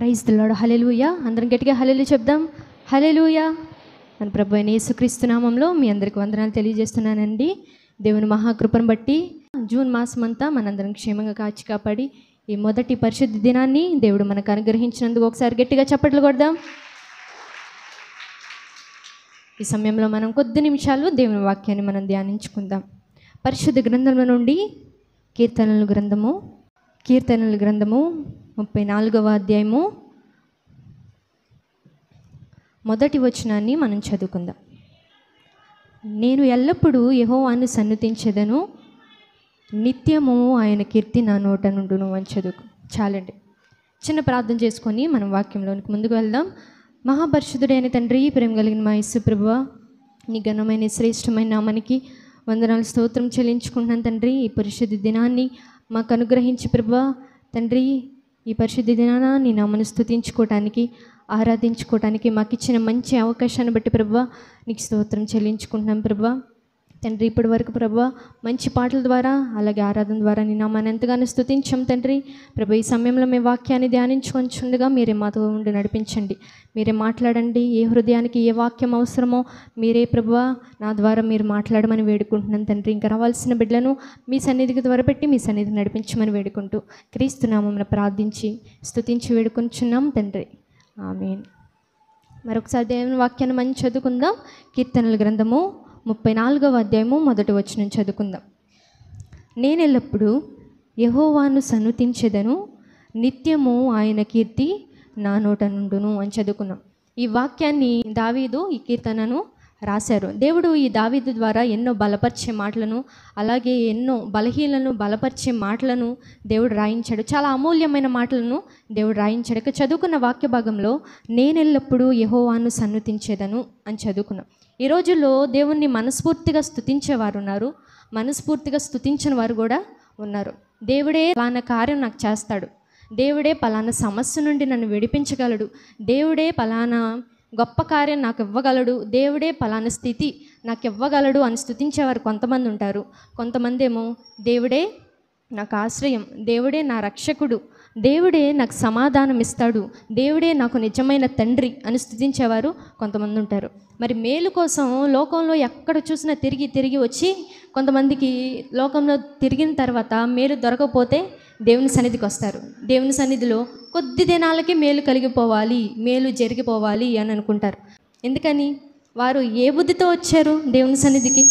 praise దిల్లాడు hallelujah అందరం గట్టిగా హలెలు చెప్దాం హలెలుయ మన ప్రభు అయిన యేసుక్రీస్తు నామంలో మీ అందరికి వందనాలు తెలియజేస్తున్నానండి దేవుని మహాకృపను బట్టి జూన్ మాసం అంతా మనందరం క్షేమంగా కాచి కాపాడి ఈ మొదటి పరిశుద్ధ దినాన్ని దేవుడు మనకు అనుగ్రహించినందుకు ఒకసారి గట్టిగా చప్పట్లు కొడదాం ఈ సమయంలో మనం కొద్ది నిమిషాలు దేవుని వాక్యాన్ని మనం ధ్యానించుకుందాం పరిశుద్ధ గ్రంథంలో నుండి కీర్తనల గ్రంథము కీర్తనల గ్రంథము ముప్పై నాలుగవ అధ్యాయము మొదటి వచనాన్ని మనం చదువుకుందాం నేను ఎల్లప్పుడూ యెహోవాను సన్నుతించెదను నిత్యము ఆయన కీర్తి నా నోట నుండును అని చదువుకు చాలండి చిన్న ప్రార్థన చేసుకొని మనం వాక్యంలోనికి ముందుకు వెళ్దాం మహాపరిశుద్ధుడైన తండ్రి ప్రేమ కలిగిన మా యేసు ప్రభువ నీ ఘనమైన శ్రేష్టమైన నామానికి వందనాలు స్తోత్రం చెల్లించుకుంటున్నాను తండ్రి ఈ పరిశుద్ధ దినాన్ని మాకు అనుగ్రహించి ప్రభా తండ్రి ఈ పరిశుద్ధ దినాన నీ నామను స్తుతించుకోవటానికి ఆరాధించుకోవటానికి మాకు ఇచ్చిన మంచి అవకాశాన్ని బట్టి ప్రభా నీకు స్తోత్రం చెల్లించుకుంటున్నాం ప్రభా తండ్రి ఇప్పటి వరకు ప్రభా మంచి పాటల ద్వారా అలాగే ఆరాధన ద్వారా నీ నామాన్ని ఎంతగానో స్తుతించాం తండ్రి ప్రభా ఈ సమయంలో మీ వాక్యాన్ని ధ్యానించుకొంచుండగా మీరే మాతో ఉండి నడిపించండి మీరే మాట్లాడండి ఏ హృదయానికి ఏ వాక్యం అవసరమో మీరే ప్రభా నా ద్వారా మీరు మాట్లాడమని వేడుకుంటున్నాను తండ్రి ఇంకా రావాల్సిన బిడ్డలను మీ సన్నిధికి త్వరపెట్టి మీ సన్నిధికి నడిపించమని వేడుకుంటూ క్రీస్తు నామమున ప్రార్థించి స్తుతించి వేడుకుంటున్నాం తండ్రి ఆమేన్ మరొకసారి దేవుని వాక్యాన్ని మనం చదువుకుందాం కీర్తనల గ్రంథము ముప్పై నాలుగవ అధ్యాయము మొదటి వచనం చదువుకుందాం నేను ఎల్లప్పుడూ యహోవాను సన్నుతించెదను నిత్యము ఆయన కీర్తి నా నోట నుండును అని చదువుకున్నాం ఈ వాక్యాన్ని దావీదు ఈ కీర్తనను రాశారు దేవుడు ఈ దావీదు ద్వారా ఎన్నో బలపరిచే మాటలను అలాగే ఎన్నో బలహీనలను బలపరిచే మాటలను దేవుడు రాయించాడు చాలా అమూల్యమైన మాటలను దేవుడు రాయించాడు ఇక చదువుకున్న వాక్య భాగంలో నేనెల్లప్పుడూ యహోవాను సన్నుతించేదను అని చదువుకున్నాం ఈ రోజుల్లో దేవుణ్ణి మనస్ఫూర్తిగా స్తుతించేవారు ఉన్నారు మనస్ఫూర్తిగా స్తుతించిన వారు కూడా ఉన్నారు దేవుడే పలానా కార్యం నాకు చేస్తాడు దేవుడే పలానా సమస్య నుండి నన్ను విడిపించగలడు దేవుడే పలానా గొప్ప కార్యం నాకు ఇవ్వగలడు దేవుడే పలానా స్థితి నాకు ఇవ్వగలడు అని స్తుతించేవారు కొంతమంది ఉంటారు కొంతమంది ఏమో దేవుడే నాకు ఆశ్రయం దేవుడే నా రక్షకుడు దేవుడే నాకు సమాధానం ఇస్తాడు దేవుడే నాకు నిజమైన తండ్రి అని స్థుతించేవారు కొంతమంది ఉంటారు మరి మేలు కోసం లోకంలో ఎక్కడ చూసినా తిరిగి తిరిగి వచ్చి కొంతమందికి లోకంలో తిరిగిన తర్వాత మేలు దొరకకపోతే దేవుని సన్నిధికి వస్తారు దేవుని సన్నిధిలో కొద్ది దినాలకే మేలు కలిగిపోవాలి మేలు జరిగిపోవాలి అని అనుకుంటారు ఎందుకని వారు ఏ బుద్ధితో వచ్చారు దేవుని సన్నిధికి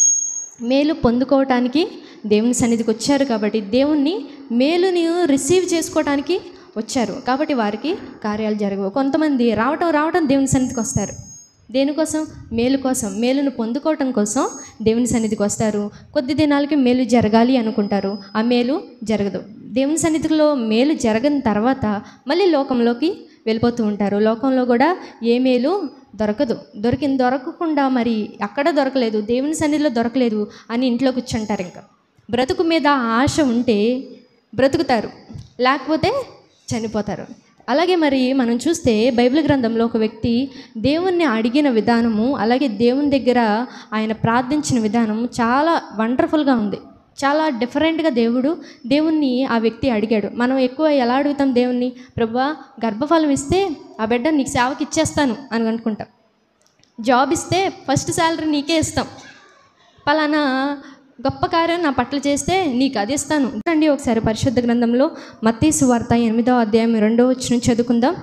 మేలు పొందుకోవటానికి దేవుని సన్నిధికి వచ్చారు కాబట్టి దేవుణ్ణి మేలుని రిసీవ్ చేసుకోవటానికి వచ్చారు కాబట్టి వారికి కార్యాలు జరగవు కొంతమంది రావటం రావటం దేవుని సన్నిధికి వస్తారు దేనికోసం మేలు కోసం మేలును పొందుకోవటం కోసం దేవుని సన్నిధికి వస్తారు కొద్ది దినాలకి మేలు జరగాలి అనుకుంటారు ఆ మేలు జరగదు దేవుని సన్నిధిలో మేలు జరగని తర్వాత మళ్ళీ లోకంలోకి వెళ్ళిపోతూ ఉంటారు లోకంలో కూడా ఏ మేలు దొరకదు దొరికింది దొరకకుండా మరి అక్కడ దొరకలేదు దేవుని సన్నిధిలో దొరకలేదు అని ఇంట్లో కూర్చుంటారు ఇంకా బ్రతుకు మీద ఆశ ఉంటే బ్రతుకుతారు లేకపోతే చనిపోతారు అలాగే మరి మనం చూస్తే బైబిల్ గ్రంథంలో ఒక వ్యక్తి దేవుణ్ణి అడిగిన విధానము అలాగే దేవుని దగ్గర ఆయన ప్రార్థించిన విధానం చాలా వండర్ఫుల్గా ఉంది చాలా డిఫరెంట్గా దేవుడు దేవుణ్ణి ఆ వ్యక్తి అడిగాడు మనం ఎక్కువ ఎలా అడుగుతాం దేవుణ్ణి ప్రభా గర్భఫలం ఇస్తే ఆ బిడ్డ నీకు సేవకి ఇచ్చేస్తాను అని అనుకుంటాం జాబ్ ఇస్తే ఫస్ట్ శాలరీ నీకే ఇస్తాం పలానా గొప్ప కార్యం నా పట్ల చేస్తే నీకు అది ఇస్తాను రండి ఒకసారి పరిశుద్ధ గ్రంథంలో మత్తయి సువార్త ఎనిమిదో అధ్యాయం రెండో వచ్చిన చదువుకుందాం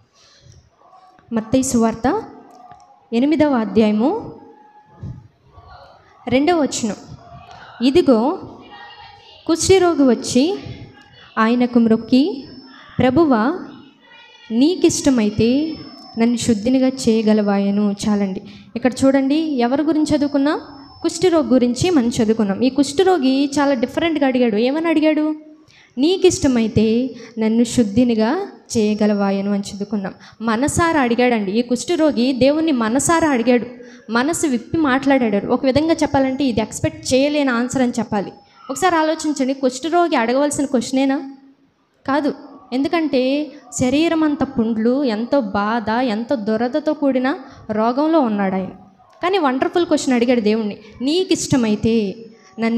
మత్తయి సువార్త ఎనిమిదవ అధ్యాయము రెండవ వచనం ఇదిగో కుష్ఠిరోగి వచ్చి ఆయనకు మ్రొక్కి ప్రభువా నీకిష్టమైతే నన్ను శుద్ధినిగా చేయగలవాయను చాలండి ఇక్కడ చూడండి ఎవరి గురించి చదువుకున్నా కుష్ఠరోగి గురించి మనం చదువుకున్నాం ఈ కుష్ఠరోగి చాలా డిఫరెంట్గా అడిగాడు ఏమని అడిగాడు నీకు ఇష్టమైతే నన్ను శుద్ధినిగా చేయగలవాయను అని చదువుకున్నాం మనసారా అడిగాడండి ఈ కుష్ఠరోగి దేవుణ్ణి మనసారా అడిగాడు మనసు విప్పి మాట్లాడాడు ఒక విధంగా చెప్పాలంటే ఇది ఎక్స్పెక్ట్ చేయలేని ఆన్సర్ అని చెప్పాలి ఒకసారి ఆలోచించండి కుష్ఠరోగి అడగవలసిన క్వశ్చనేనా కాదు ఎందుకంటే శరీరం అంత పుండ్లు ఎంతో బాధ ఎంతో దురదతో కూడిన రోగంలో ఉన్నాడు ఆయన కానీ వండర్ఫుల్ క్వశ్చన్ అడిగాడు దేవుణ్ణి నీకు ఇష్టమైతే నన్ను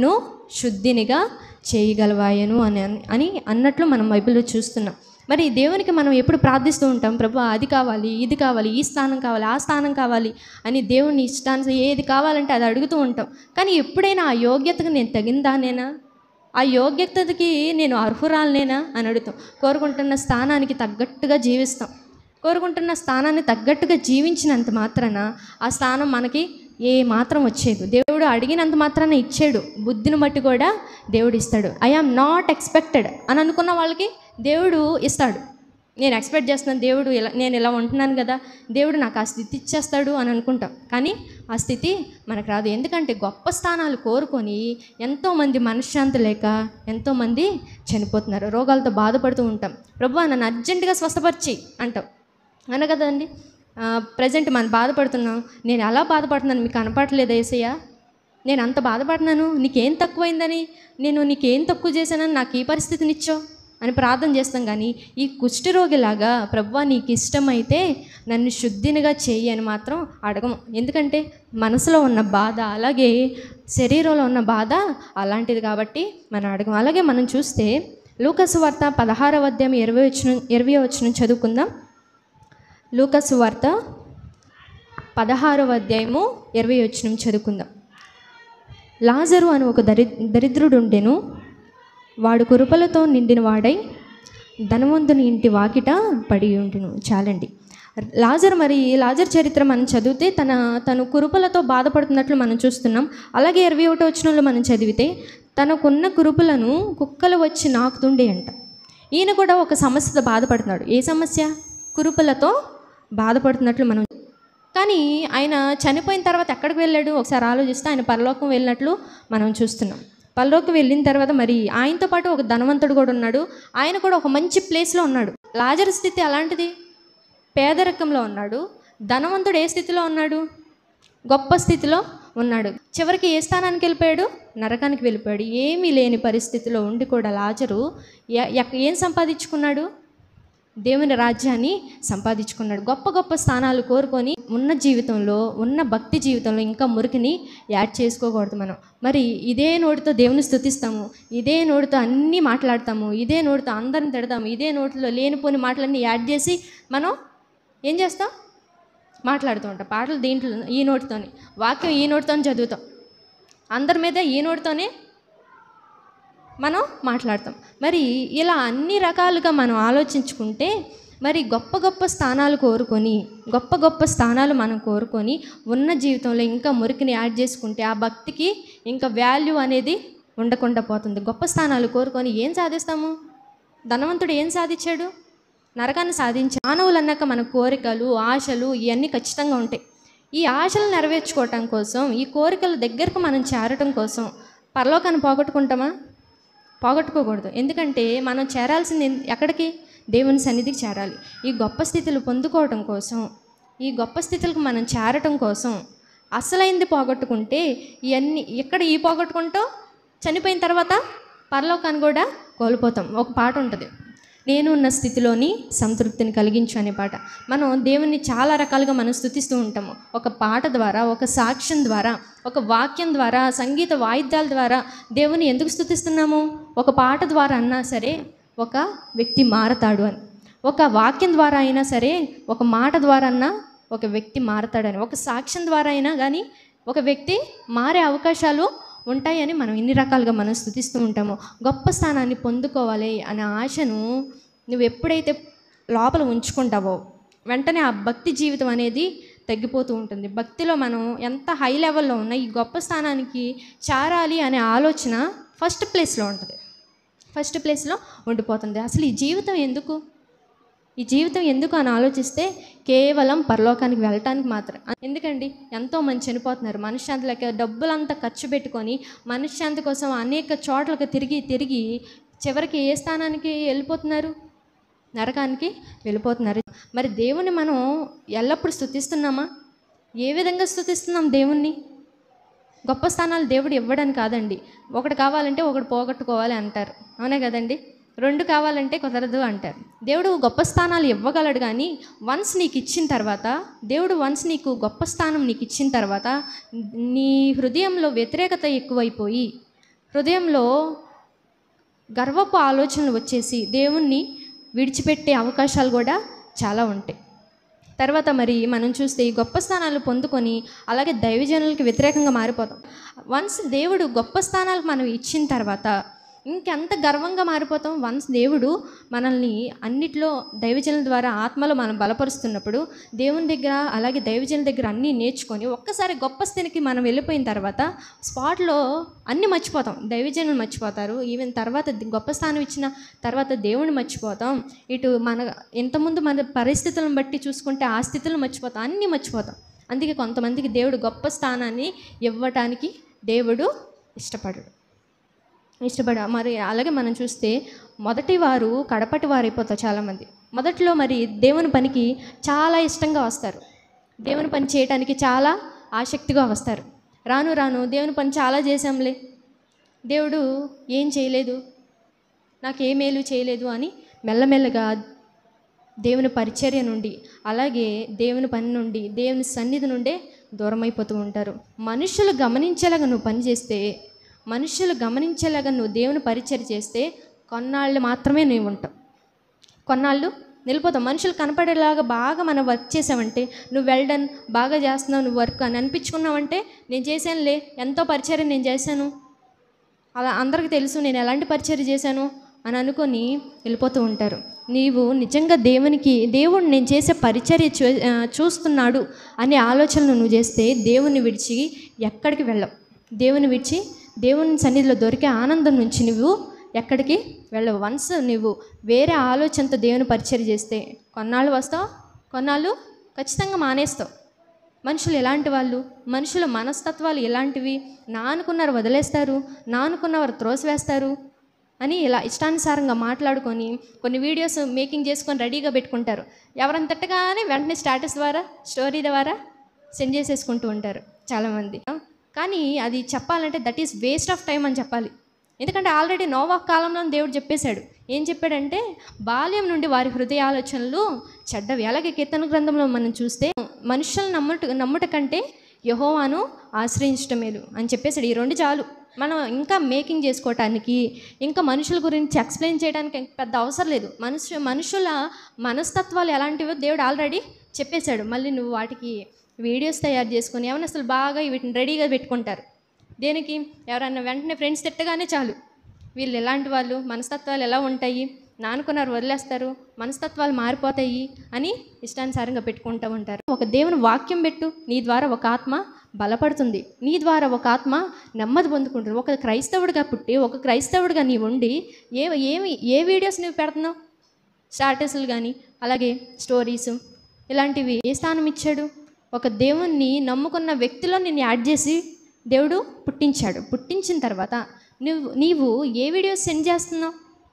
శుద్ధినిగా చేయగలవాయను అని అని అన్నట్లు మనం బైబిల్లో చూస్తున్నాం మరి దేవునికి మనం ఎప్పుడు ప్రార్థిస్తూ ఉంటాం ప్రభు అది కావాలి ఇది కావాలి ఈ స్థానం కావాలి ఆ స్థానం కావాలి అని దేవుని ఇష్టానుసారం ఏది కావాలంటే అది అడుగుతూ ఉంటాం కానీ ఎప్పుడైనా ఆ యోగ్యతకు నేను తగిందానేనా ఆ యోగ్యతకి నేను అర్హురాలనేనా అని అడుగుతాం కోరుకుంటున్న స్థానానికి తగ్గట్టుగా జీవిస్తాం కోరుకుంటున్న స్థానాన్ని తగ్గట్టుగా జీవించినంత మాత్రాన ఆ స్థానం మనకి ఏ మాత్రం వచ్చేది దేవుడు అడిగినంత మాత్రాన ఇచ్చాడు బుద్ధిని బట్టి కూడా దేవుడు ఇస్తాడు ఐ ఆమ్ నాట్ ఎక్స్పెక్టెడ్ అని అనుకున్న వాళ్ళకి దేవుడు ఇస్తాడు నేను ఎక్స్పెక్ట్ చేస్తున్నాను దేవుడు ఇలా నేను ఇలా ఉంటున్నాను కదా దేవుడు నాకు ఆ స్థితి ఇచ్చేస్తాడు అని అనుకుంటాం కానీ ఆ స్థితి మనకు రాదు ఎందుకంటే గొప్ప స్థానాలు కోరుకొని ఎంతోమంది మనశ్శాంతి లేక ఎంతోమంది చనిపోతున్నారు రోగాలతో బాధపడుతూ ఉంటాం ప్రభు నన్ను అర్జెంటుగా స్వస్థపరిచి అంటాం అన కదండి ప్రజెంట్ మనం బాధపడుతున్నాం నేను ఎలా బాధపడుతున్నాను మీకు కనపడలేదు ఏసయ్య నేను అంత బాధపడుతున్నాను నీకేం తక్కువైందని నేను నీకేం తక్కువ చేశానని నాకు ఈ పరిస్థితినిచ్చో అని ప్రార్థన చేస్తాం కానీ ఈ కుష్ఠరోగిలాగా ప్రభు నీకు ఇష్టమైతే నన్ను శుద్ధినిగా చెయ్యి అని మాత్రం అడగము ఎందుకంటే మనసులో ఉన్న బాధ అలాగే శరీరంలో ఉన్న బాధ అలాంటిది కాబట్టి మనం అడగం అలాగే మనం చూస్తే లూకసు వార్త పదహారవ అధ్యాయం ఇరవై వచ్చిన ఇరవై వచ్చిన చదువుకుందాం లూకసు వార్త పదహారవ అధ్యాయము ఇరవై వచ్చిన చదువుకుందాం లాజరు అని ఒక దరి దరిద్రుడు ఉండెను వాడు కురుపలతో నిండిన వాడై ధనవంతుని ఇంటి వాకిట పడి ఉండును చాలండి లాజర్ మరి లాజర్ చరిత్ర మనం చదివితే తన తను కురుపులతో బాధపడుతున్నట్లు మనం చూస్తున్నాం అలాగే ఇరవై ఒకటో వచనంలో మనం చదివితే తనకున్న కురుపులను కుక్కలు వచ్చి నాకుతుండే అంట ఈయన కూడా ఒక సమస్యతో బాధపడుతున్నాడు ఏ సమస్య కురుపులతో బాధపడుతున్నట్లు మనం కానీ ఆయన చనిపోయిన తర్వాత ఎక్కడికి వెళ్ళాడు ఒకసారి ఆలోచిస్తే ఆయన పరలోకం వెళ్ళినట్లు మనం చూస్తున్నాం పరలోకం వెళ్ళిన తర్వాత మరి ఆయనతో పాటు ఒక ధనవంతుడు కూడా ఉన్నాడు ఆయన కూడా ఒక మంచి ప్లేస్లో ఉన్నాడు లాజర్ స్థితి అలాంటిది పేదరికంలో ఉన్నాడు ధనవంతుడు ఏ స్థితిలో ఉన్నాడు గొప్ప స్థితిలో ఉన్నాడు చివరికి ఏ స్థానానికి వెళ్ళిపోయాడు నరకానికి వెళ్ళిపోయాడు ఏమీ లేని పరిస్థితిలో ఉండి కూడా లాజరు ఎ- ఎక్- ఏం సంపాదించుకున్నాడు దేవుని రాజ్యాన్ని సంపాదించుకున్నాడు గొప్ప గొప్ప స్థానాలు కోరుకొని ఉన్న జీవితంలో ఉన్న భక్తి జీవితంలో ఇంకా మురికిని యాడ్ చేసుకోకూడదు మనం మరి ఇదే నోటితో దేవుని స్థుతిస్తాము ఇదే నోటితో అన్నీ మాట్లాడతాము ఇదే నోటితో అందరిని తిడతాము ఇదే నోటిలో లేనిపోని మాటలన్నీ యాడ్ చేసి మనం ఏం చేస్తాం మాట్లాడుతూ ఉంటాం పాటలు దీంట్లో ఈ నోటితోని వాక్యం ఈ నోటితోనే చదువుతాం అందరి మీద ఈ నోటితోనే మనం మాట్లాడతాం మరి ఇలా అన్ని రకాలుగా మనం ఆలోచించుకుంటే మరి గొప్ప గొప్ప స్థానాలు కోరుకొని గొప్ప గొప్ప స్థానాలు మనం కోరుకొని ఉన్న జీవితంలో ఇంకా మురికిని యాడ్ చేసుకుంటే ఆ భక్తికి ఇంకా వాల్యూ అనేది ఉండకుండా పోతుంది గొప్ప స్థానాలు కోరుకొని ఏం సాధిస్తాము ధనవంతుడు ఏం సాధించాడు నరకాన్ని సాధించి మానవులు అన్నాక మన కోరికలు ఆశలు ఇవన్నీ ఖచ్చితంగా ఉంటాయి ఈ ఆశలు నెరవేర్చుకోవటం కోసం ఈ కోరికల దగ్గరకు మనం చేరటం కోసం పరలోకాన్ని పోగొట్టుకుంటామా పోగొట్టుకోకూడదు ఎందుకంటే మనం చేరాల్సింది ఎన్- ఎక్కడికి దేవుని సన్నిధికి చేరాలి ఈ గొప్ప స్థితులు పొందుకోవటం కోసం ఈ గొప్ప స్థితులకు మనం చేరటం కోసం అసలైంది పోగొట్టుకుంటే ఇవన్నీ ఎక్కడ ఈ పోగొట్టుకుంటాం చనిపోయిన తర్వాత పరలోకాన్ని కూడా కోల్పోతాం ఒక పాట ఉంటుంది నేను ఉన్న స్థితిలోని సంతృప్తిని కలిగించు అనే పాట మనం దేవుణ్ణి చాలా రకాలుగా మనం స్థుతిస్తూ ఉంటాము ఒక పాట ద్వారా ఒక సాక్ష్యం ద్వారా ఒక వాక్యం ద్వారా సంగీత వాయిద్యాల ద్వారా దేవుని ఎందుకు స్థుతిస్తున్నాము ఒక పాట ద్వారా అన్నా సరే ఒక వ్యక్తి మారతాడు అని ఒక వాక్యం ద్వారా అయినా సరే ఒక మాట ద్వారా అన్నా ఒక వ్యక్తి మారతాడని ఒక సాక్ష్యం ద్వారా అయినా కానీ ఒక వ్యక్తి మారే అవకాశాలు ఉంటాయని మనం ఇన్ని రకాలుగా మనం స్థుతిస్తూ ఉంటామో గొప్ప స్థానాన్ని పొందుకోవాలి అనే ఆశను నువ్వు ఎప్పుడైతే లోపల ఉంచుకుంటావో వెంటనే ఆ భక్తి జీవితం అనేది తగ్గిపోతూ ఉంటుంది భక్తిలో మనం ఎంత హై లెవెల్లో ఉన్నా ఈ గొప్ప స్థానానికి చేరాలి అనే ఆలోచన ఫస్ట్ ప్లేస్లో ఉంటుంది ఫస్ట్ ప్లేస్లో ఉండిపోతుంది అసలు ఈ జీవితం ఎందుకు ఈ జీవితం ఎందుకు అని ఆలోచిస్తే కేవలం పరలోకానికి వెళ్ళటానికి మాత్రం ఎందుకండి ఎంతో మంది చనిపోతున్నారు మనశ్శాంతి లేక డబ్బులంతా ఖర్చు పెట్టుకొని మనశ్శాంతి కోసం అనేక చోట్లకు తిరిగి తిరిగి చివరికి ఏ స్థానానికి వెళ్ళిపోతున్నారు నరకానికి వెళ్ళిపోతున్నారు మరి దేవుని మనం ఎల్లప్పుడూ స్థుతిస్తున్నామా ఏ విధంగా స్థుతిస్తున్నాం దేవుణ్ణి గొప్ప స్థానాలు దేవుడు ఇవ్వడని కాదండి ఒకటి కావాలంటే ఒకటి పోగొట్టుకోవాలి అంటారు అవునే కదండి రెండు కావాలంటే కుదరదు అంటారు దేవుడు గొప్ప స్థానాలు ఇవ్వగలడు కానీ వన్స్ నీకు ఇచ్చిన తర్వాత దేవుడు వన్స్ నీకు గొప్ప స్థానం నీకు ఇచ్చిన తర్వాత నీ హృదయంలో వ్యతిరేకత ఎక్కువైపోయి హృదయంలో గర్వపు ఆలోచనలు వచ్చేసి దేవుణ్ణి విడిచిపెట్టే అవకాశాలు కూడా చాలా ఉంటాయి తర్వాత మరి మనం చూస్తే ఈ గొప్ప స్థానాలు పొందుకొని అలాగే దైవజనులకి వ్యతిరేకంగా మారిపోతాం వన్స్ దేవుడు గొప్ప స్థానాలు మనం ఇచ్చిన తర్వాత ఇంకెంత గర్వంగా మారిపోతాం వన్స్ దేవుడు మనల్ని అన్నిట్లో దైవజనుల ద్వారా ఆత్మలో మనం బలపరుస్తున్నప్పుడు దేవుని దగ్గర అలాగే దైవజనుల దగ్గర అన్నీ నేర్చుకొని ఒక్కసారి గొప్ప స్థితికి మనం వెళ్ళిపోయిన తర్వాత స్పాట్లో అన్నీ మర్చిపోతాం దైవజనులు మర్చిపోతారు ఈవెన్ తర్వాత ది- గొప్ప స్థానం ఇచ్చిన తర్వాత దేవుని మర్చిపోతాం ఇటు మన ఇంతకుముందు మన పరిస్థితులను బట్టి చూసుకుంటే ఆ స్థితులను మర్చిపోతాం అన్నీ మర్చిపోతాం అందుకే కొంతమందికి దేవుడు గొప్ప స్థానాన్ని ఇవ్వటానికి దేవుడు ఇష్టపడడు ఇష్టపడ మరి అలాగే మనం చూస్తే మొదటి వారు కడపటి వారు అయిపోతారు చాలామంది మొదట్లో మరి దేవుని పనికి చాలా ఇష్టంగా వస్తారు దేవుని పని చేయటానికి చాలా ఆసక్తిగా వస్తారు రాను రాను దేవుని పని చాలా చేశాంలే దేవుడు ఏం చేయలేదు నాకు ఏ మేలు చేయలేదు అని మెల్లమెల్లగా దేవుని పరిచర్య నుండి అలాగే దేవుని పని నుండి దేవుని సన్నిధి నుండే దూరం అయిపోతూ ఉంటారు మనుషులు గమనించేలాగా నువ్వు పని చేస్తే మనుషులు గమనించేలాగా నువ్వు దేవుని పరిచర్య చేస్తే కొన్నాళ్ళు మాత్రమే నువ్వు ఉంటావు కొన్నాళ్ళు నిలిపోతావు మనుషులు కనపడేలాగా బాగా మనం వర్క్ చేసావంటే నువ్వు వెల్డన్ బాగా చేస్తున్నావు నువ్వు వర్క్ అని అనిపించుకున్నావంటే నేను చేశానులే ఎంతో పరిచర్య నేను చేశాను అలా అందరికీ తెలుసు నేను ఎలాంటి పరిచర్య చేశాను అని అనుకొని వెళ్ళిపోతూ ఉంటారు నీవు నిజంగా దేవునికి దేవుడు నేను చేసే పరిచర్య చూ ఆ, చూస్తున్నాడు అనే ఆలోచనలు నువ్వు చేస్తే దేవుని విడిచి ఎక్కడికి వెళ్ళవు దేవుని విడిచి దేవుని సన్నిధిలో దొరికే ఆనందం నుంచి నువ్వు ఎక్కడికి వెళ్ళవు వన్స్ నువ్వు వేరే ఆలోచనతో దేవుని పరిచర్య చేస్తే కొన్నాళ్ళు వస్తావు కొన్నాళ్ళు ఖచ్చితంగా మానేస్తావు మనుషులు ఎలాంటి వాళ్ళు మనుషుల మనస్తత్వాలు ఎలాంటివి నా అనుకున్నారు వదిలేస్తారు నా అనుకున్నవారు త్రోసివేస్తారు అని ఇలా ఇష్టానుసారంగా మాట్లాడుకొని కొన్ని వీడియోస్ మేకింగ్ చేసుకొని రెడీగా పెట్టుకుంటారు ఎవరైనా తిట్టగానే వెంటనే స్టేటస్ ద్వారా స్టోరీ ద్వారా సెండ్ చేసేసుకుంటూ ఉంటారు చాలామంది కానీ అది చెప్పాలంటే that is waste of time అని చెప్పాలి ఎందుకంటే ఆల్రెడీ నోవా కాలంలో దేవుడు చెప్పేశాడు ఏం చెప్పాడంటే బాల్యం నుండి వారి హృదయ ఆలోచనలు చెడ్డవి అలాగే కీర్తన గ్రంథంలో మనం చూస్తే మనుషులను నమ్ముట నమ్ముట కంటే యహోవాను ఆశ్రయించటం మేలు అని చెప్పేసాడు ఈ రెండు చాలు మనం ఇంకా మేకింగ్ చేసుకోవటానికి ఇంకా మనుషుల గురించి ఎక్స్ప్లెయిన్ చేయడానికి పెద్ద అవసరం లేదు మనుషు మనుషుల మనస్తత్వాలు ఎలాంటివో దేవుడు ఆల్రెడీ చెప్పేశాడు మళ్ళీ నువ్వు వాటికి వీడియోస్ తయారు చేసుకొని ఏమైనా అసలు బాగా వీటిని రెడీగా పెట్టుకుంటారు దేనికి ఎవరన్నా వెంటనే ఫ్రెండ్స్ తిట్టగానే చాలు వీళ్ళు ఎలాంటి వాళ్ళు మనస్తత్వాలు ఎలా ఉంటాయి నానుకున్నారు వదిలేస్తారు మనస్తత్వాలు మారిపోతాయి అని ఇష్టానుసారంగా పెట్టుకుంటూ ఉంటారు ఒక దేవుని వాక్యం పెట్టు నీ ద్వారా ఒక ఆత్మ బలపడుతుంది నీ ద్వారా ఒక ఆత్మ నెమ్మది పొందుకుంటుంది ఒక క్రైస్తవుడిగా పుట్టి ఒక క్రైస్తవుడిగా నీ ఉండి ఏ ఏమి ఏ వీడియోస్ నువ్వు పెడుతున్నావు స్టాటస్లు కానీ అలాగే స్టోరీస్ ఇలాంటివి ఏ స్థానం ఇచ్చాడు ఒక దేవుణ్ణి నమ్ముకున్న వ్యక్తిలో నిన్ను యాడ్ చేసి దేవుడు పుట్టించాడు పుట్టించిన తర్వాత నువ్వు నీవు ఏ వీడియోస్ సెండ్ చేస్తున్నావు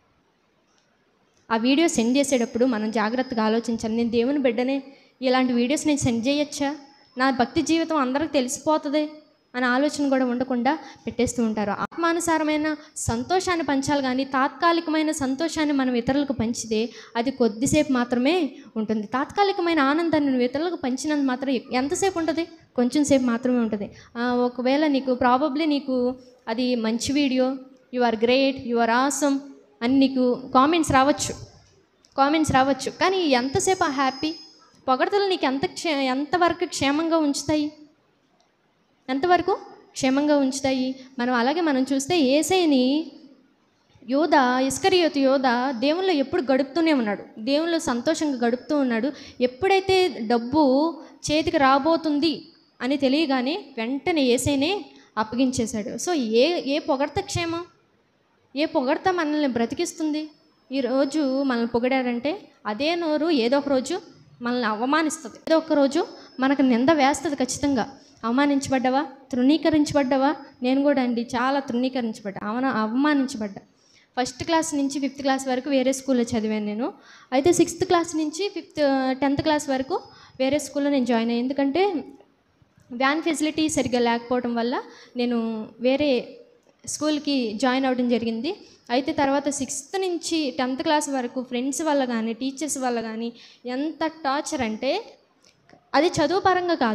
ఆ వీడియో సెండ్ చేసేటప్పుడు మనం జాగ్రత్తగా ఆలోచించాలి నేను దేవుని బిడ్డనే ఇలాంటి వీడియోస్ నేను సెండ్ చేయొచ్చా నా భక్తి జీవితం అందరికి తెలిసిపోతుంది అనే ఆలోచన కూడా ఉండకుండా పెట్టేస్తూ ఉంటారు ఆత్మానుసారమైన సంతోషాన్ని పంచాలి కానీ తాత్కాలికమైన సంతోషాన్ని మనం ఇతరులకు పంచితే అది కొద్దిసేపు మాత్రమే ఉంటుంది తాత్కాలికమైన ఆనందాన్ని నువ్వు ఇతరులకు పంచినంత మాత్రం ఎంతసేపు ఉంటుంది కొంచెం సేపు మాత్రమే ఉంటుంది ఆ, ఒకవేళ నీకు ప్రాబబ్లీ నీకు అది మంచి video you are great you are awesome అని నీకు కామెంట్స్ రావచ్చు కామెంట్స్ రావచ్చు కానీ ఎంతసేపు ఆ హ్యాపీ పొగడతలు నీకు ఎంత క్షే ఎంతవరకు క్షేమంగా ఉంచుతాయి ఎంతవరకు క్షేమంగా ఉంచుతాయి మనం అలాగే మనం చూస్తే ఏసైని యోధ ఇస్కరియోతు యోధ దేవుల్లో ఎప్పుడు గడుపుతూనే ఉన్నాడు దేవుల్లో సంతోషంగా గడుపుతూ ఉన్నాడు ఎప్పుడైతే డబ్బు చేతికి రాబోతుంది అని తెలియగానే వెంటనే ఏసైనే అప్పగించేశాడు సో ఏ ఏ పొగడత క్షేమం ఏ పొగడత మనల్ని బ్రతికిస్తుంది ఈరోజు మనల్ని పొగిడారంటే అదే నోరు ఏదో ఒక రోజు మనల్ని అవమానిస్తుంది ఏదో ఒక రోజు మనకు నింద వేస్తుంది ఖచ్చితంగా అవమానించబడ్డావా తృణీకరించబడ్డావా నేను కూడా అండి చాలా తృణీకరించబడ్డా అవన అవమానించబడ్డా ఫస్ట్ క్లాస్ నుంచి ఫిఫ్త్ క్లాస్ వరకు వేరే స్కూల్లో చదివాను నేను అయితే సిక్స్త్ క్లాస్ నుంచి ఫిఫ్త్ టెన్త్ క్లాస్ వరకు వేరే స్కూల్లో నేను జాయిన్ అయ్యాను ఎందుకంటే వ్యాన్ ఫెసిలిటీ సరిగ్గా లేకపోవడం వల్ల నేను వేరే స్కూల్కి జాయిన్ అవ్వడం జరిగింది అయితే తర్వాత సిక్స్త్ నుంచి టెన్త్ క్లాస్ వరకు ఫ్రెండ్స్ వల్ల కానీ టీచర్స్ వల్ల కానీ ఎంత టార్చర్ అంటే అది చదువు పరంగా కాదు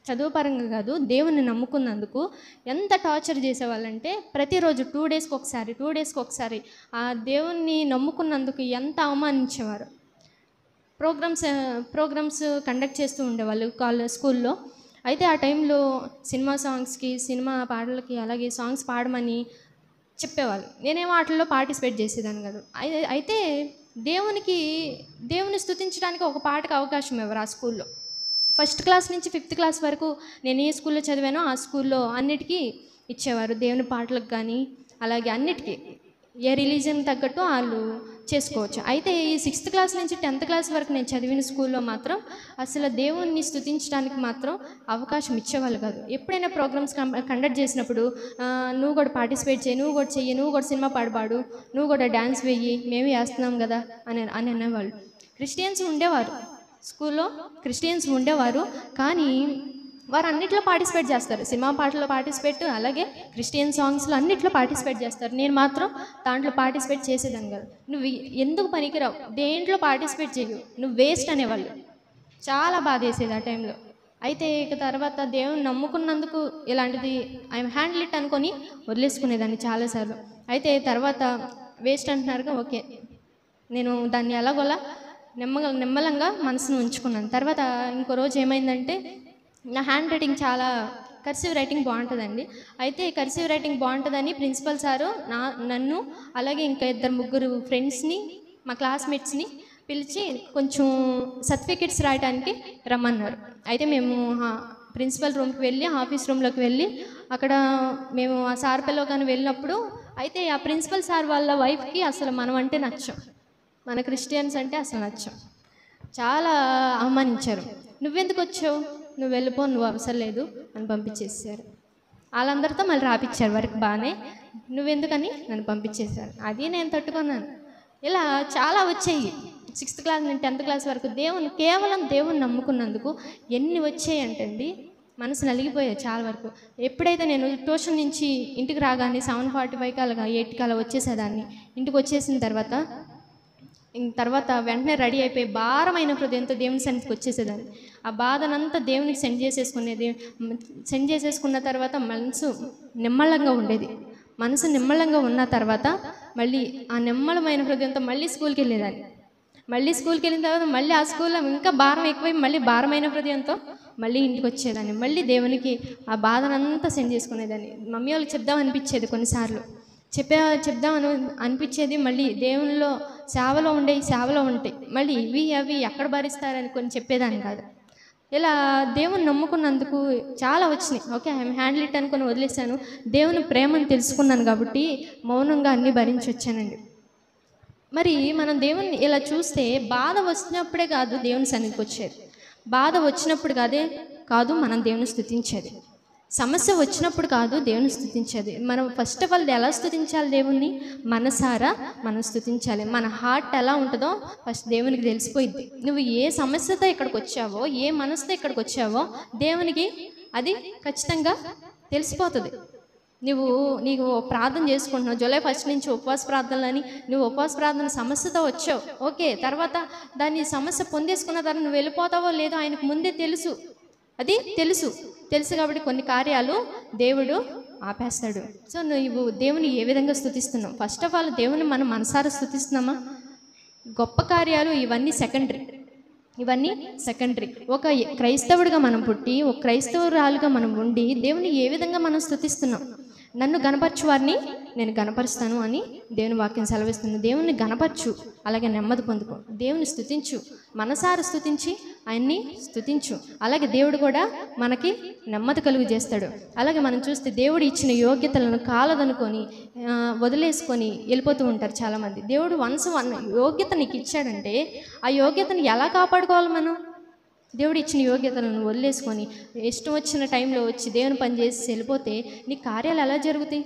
చదువు పరంగా కాదు దేవుని నమ్ముకున్నందుకు ఎంత టార్చర్ చేసేవాళ్ళంటే ప్రతిరోజు టూ డేస్కి ఒకసారి టూ డేస్కి ఒకసారి ఆ దేవుణ్ణి నమ్ముకున్నందుకు ఎంత అవమానించేవారు ప్రోగ్రామ్స్ ప్రోగ్రామ్స్ కండక్ట్ చేస్తూ ఉండేవాళ్ళు కాలేజ్ స్కూల్లో అయితే ఆ టైంలో సినిమా సాంగ్స్కి సినిమా పాటలకి అలాగే సాంగ్స్ పాడమని చెప్పేవాళ్ళు నేనేమో వాటిల్లో పార్టిసిపేట్ చేసేదాన్ని కాదు అయితే అయితే దేవునికి దేవుని స్తుతించడానికి ఒక పాటకు అవకాశం ఇవ్వరు ఆ స్కూల్లో ఫస్ట్ క్లాస్ నుంచి ఫిఫ్త్ క్లాస్ వరకు నేను ఏ స్కూల్లో చదివానో ఆ స్కూల్లో అన్నిటికీ ఇచ్చేవారు దేవుని పాటలకు కానీ అలాగే అన్నిటికీ ఏ రిలీజన్ తగ్గట్టు వాళ్ళు చేసుకోవచ్చు అయితే ఈ సిక్స్త్ క్లాస్ నుంచి టెన్త్ క్లాస్ వరకు నేను చదివిన స్కూల్లో మాత్రం అసలు దేవుణ్ణి స్తుతించడానికి మాత్రం అవకాశం ఇచ్చేవాళ్ళు కాదు ఎప్పుడైనా ప్రోగ్రామ్స్ కండక్ట్ చేసినప్పుడు "ఆ, నువ్వు కూడా పార్టిసిపేట్ చేయి నువ్వు కూడా చెయ్యి నువ్వు కూడా సినిమా పాడబాడు నువ్వు కూడా డ్యాన్స్ వెయ్యి మేము వేస్తున్నాం కదా అని అని అనేవాళ్ళు క్రిస్టియన్స్ ఉండేవారు స్కూల్లో క్రిస్టియన్స్ ఉండేవారు కానీ వారు అన్నిట్లో పార్టిసిపేట్ చేస్తారు సినిమా పాటల్లో పార్టిసిపేట్ అలాగే క్రిస్టియన్ సాంగ్స్లో అన్నిట్లో పార్టిసిపేట్ చేస్తారు నేను మాత్రం దాంట్లో పార్టిసిపేట్ చేసేదాన్ని కాదు నువ్వు ఎందుకు పనికిరావు దేంట్లో పార్టిసిపేట్ చేయు నువ్వు వేస్ట్ అనేవాళ్ళు చాలా బాధ వేసేది ఆ టైంలో అయితే ఇక తర్వాత దేవుని నమ్ముకున్నందుకు ఇలాంటిది ఐఎమ్ హ్యాండిల్ ఇట్ అనుకొని వదిలేసుకునేదాన్ని చాలాసార్లు అయితే తర్వాత వేస్ట్ అంటున్నారుగా ఓకే నేను దాన్ని ఎలాగోలా నెమ్మగ నెమ్మలంగా మనసును ఉంచుకున్నాను తర్వాత ఇంకో రోజు ఏమైందంటే నా హ్యాండ్ రైటింగ్ చాలా కర్సివ్ రైటింగ్ బాగుంటుందండి అయితే కర్సివ్ రైటింగ్ బాగుంటుందని ప్రిన్సిపల్ సారు నా నన్ను అలాగే ఇంకా ఇద్దరు ముగ్గురు ఫ్రెండ్స్ని మా క్లాస్మేట్స్ని పిలిచి కొంచెం సర్టిఫికెట్స్ రాయడానికి రమ్మన్నారు అయితే మేము ప్రిన్సిపల్ రూమ్కి వెళ్ళి ఆఫీస్ రూమ్లోకి వెళ్ళి అక్కడ మేము ఆ సార్ పిల్లగాని వెళ్ళినప్పుడు అయితే ఆ ప్రిన్సిపల్ సార్ వాళ్ళ వైఫ్కి అసలు మనం అంటే నచ్చం మన క్రిస్టియన్స్ అంటే అసలు నచ్చం చాలా అవమానించారు నువ్వెందుకు వచ్చావు నువ్వు వెళ్ళిపో నువ్వు అవసరం లేదు అని పంపించేసారు వాళ్ళందరితో మళ్ళీ రాపిచ్చారు వరకు బాగానే నువ్వెందుకని నన్ను పంపించేశారు అది నేను తట్టుకున్నాను ఇలా చాలా వచ్చాయి సిక్స్త్ క్లాస్ నుండి టెన్త్ క్లాస్ వరకు దేవుని కేవలం దేవుని నమ్ముకున్నందుకు ఎన్ని వచ్చాయి అంటండి మనసు నలిగిపోయాయి చాలా వరకు ఎప్పుడైతే నేను ట్యూషన్ నుంచి ఇంటికి రాగానే సెవెన్ ఫార్టీ ఫైవ్కి అలాగా ఎయిట్కి అలా వచ్చేసేదాన్ని ఇంటికి వచ్చేసిన తర్వాత ఇంక తర్వాత వెంటనే రెడీ అయిపోయి భారమైన హృదయంతో దేవుని సన్నిధికి వచ్చేసేదాన్ని ఆ బాధనంతా దేవునికి సెండ్ చేసేసుకునేది సెండ్ చేసేసుకున్న తర్వాత మనసు నిమ్మళంగా ఉండేది మనసు నిమ్మళంగా ఉన్న తర్వాత మళ్ళీ ఆ నిమ్మలమైన హృదయంతో మళ్ళీ స్కూల్కి వెళ్ళేదాన్ని మళ్ళీ స్కూల్కి వెళ్ళిన తర్వాత మళ్ళీ ఆ స్కూల్లో ఇంకా భారం ఎక్కువై మళ్ళీ భారమైన హృదయంతో మళ్ళీ ఇంటికి వచ్చేదాన్ని మళ్ళీ దేవునికి ఆ బాధనంతా సెండ్ చేసుకునేదాన్ని మమ్మీ వాళ్ళకి చెప్దాం అనిపించేది కొన్నిసార్లు చెప్పే చెప్దాం అని అనిపించేది మళ్ళీ దేవునిలో సేవలో ఉండే సేవలో ఉంటాయి మళ్ళీ ఇవి అవి ఎక్కడ భరిస్తారని కొన్ని చెప్పేదాన్ని కాదు ఇలా దేవుని నమ్ముకున్నందుకు చాలా వచ్చినాయి ఓకే ఐఎమ్ హ్యాండిల్ ఇట్ అనుకొని వదిలేశాను దేవుని ప్రేమను తెలుసుకున్నాను కాబట్టి మౌనంగా అన్నీ భరించి వచ్చానండి మరి మనం దేవుని ఇలా చూస్తే బాధ వచ్చినప్పుడే కాదు దేవుని సన్నిధికి వచ్చేది బాధ వచ్చినప్పుడు కాదే కాదు మనం దేవుని స్థుతించేది సమస్య వచ్చినప్పుడు కాదు దేవుని స్థుతించేది మనం ఫస్ట్ ఆఫ్ ఆల్ ఎలా స్థుతించాలి దేవుణ్ణి మనసారా మనం స్థుతించాలి మన హార్ట్ ఎలా ఉంటుందో ఫస్ట్ దేవునికి తెలిసిపోయింది నువ్వు ఏ సమస్యతో ఇక్కడికి వచ్చావో ఏ మనసుతో ఇక్కడికి వచ్చావో దేవునికి అది ఖచ్చితంగా తెలిసిపోతుంది నువ్వు నీకు ప్రార్థన చేసుకుంటున్నావు జూలై ఫస్ట్ నుంచి ఉపవాస ప్రార్థనలని నువ్వు ఉపవాస ప్రార్థన సమస్యతో వచ్చావు ఓకే తర్వాత దాన్ని సమస్య పొందేసుకున్న తర్వాత నువ్వు వెళ్ళిపోతావో లేదో ఆయనకు ముందే తెలుసు అది తెలుసు తెలుసు కాబట్టి కొన్ని కార్యాలు దేవుడు ఆపేస్తాడు సో నువ్వు దేవుని ఏ విధంగా స్థుతిస్తున్నావు ఫస్ట్ ఆఫ్ ఆల్ దేవుని మనం మనసారా స్థుతిస్తున్నామా గొప్ప కార్యాలు ఇవన్నీ సెకండరీ ఇవన్నీ సెకండరీ ఒక క్రైస్తవుడిగా మనం పుట్టి ఒక క్రైస్తవురాలుగా మనం ఉండి దేవుని ఏ విధంగా మనం స్థుతిస్తున్నాం నన్ను గనపరచు వారిని నేను గనపరుస్తాను అని దేవుని వాక్యం సెలవిస్తుంది దేవుని గనపరచు అలాగే నెమ్మది పొందుకో దేవుని స్థుతించు మనసారా స్థుతించి ఆయన్ని స్థుతించు అలాగే దేవుడు కూడా మనకి నెమ్మది కలుగు చేస్తాడు అలాగే మనం చూస్తే దేవుడు ఇచ్చిన యోగ్యతలను కాలదనుకొని ఆ, వదిలేసుకొని వెళ్ళిపోతూ ఉంటారు చాలామంది దేవుడు వన్స్ వన్ యోగ్యత నీకు ఇచ్చాడంటే ఆ యోగ్యతను ఎలా కాపాడుకోవాలి మనం దేవుడు ఇచ్చిన యోగ్యతలను వదిలేసుకొని ఇష్టం వచ్చిన టైంలో వచ్చి దేవుని పని చేసి వెళ్ళిపోతే నీ కార్యాలు ఎలా జరుగుతాయి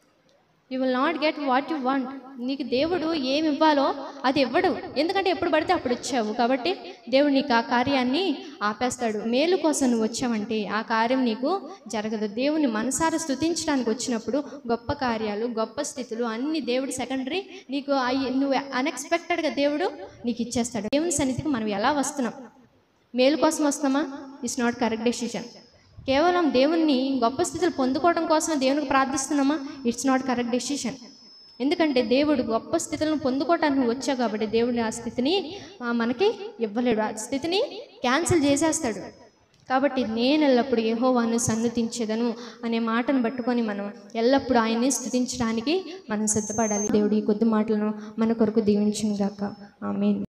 you will not get what you want నీకు దేవుడు ఏమి ఇవ్వాలో అది ఇవ్వడు ఎందుకంటే ఎప్పుడు పడితే అప్పుడు వచ్చావు కాబట్టి దేవుడు నీకు ఆ కార్యాన్ని ఆపేస్తాడు మేలు కోసం నువ్వు వచ్చావంటే ఆ కార్యం నీకు జరగదు దేవుని మనసారా స్థుతించడానికి వచ్చినప్పుడు గొప్ప కార్యాలు గొప్ప స్థితులు అన్ని దేవుడు సెకండరీ నీకు అయి నువ్వు అన్ఎక్స్పెక్టెడ్గా దేవుడు నీకు ఇచ్చేస్తాడు దేవుని సన్నిధికి మనం ఎలా వస్తున్నాం మేలు కోసం వస్తామా ఇట్స్ నాట్ కరెక్ట్ డెసిషన్ కేవలం దేవుణ్ణి గొప్ప స్థితిలో పొందుకోవడం కోసం దేవునికి ప్రార్థిస్తున్నామా ఇట్స్ నాట్ కరెక్ట్ డెసిషన్ ఎందుకంటే దేవుడు గొప్ప స్థితులను పొందుకోవటానికి నువ్వు వచ్చావు కాబట్టి దేవుడు ఆ స్థితిని ఆ, మనకి ఇవ్వలేడు ఆ స్థితిని క్యాన్సిల్ చేసేస్తాడు కాబట్టి నేను ఎల్లప్పుడు యెహోవాను సన్నతించేదను అనే మాటను పట్టుకొని మనం ఎల్లప్పుడూ ఆయన్ని స్థుతించడానికి మనం సిద్ధపడాలి దేవుడు ఈ కొద్ది మాటలను మన కొరకు దీవించిన గాక ఆమె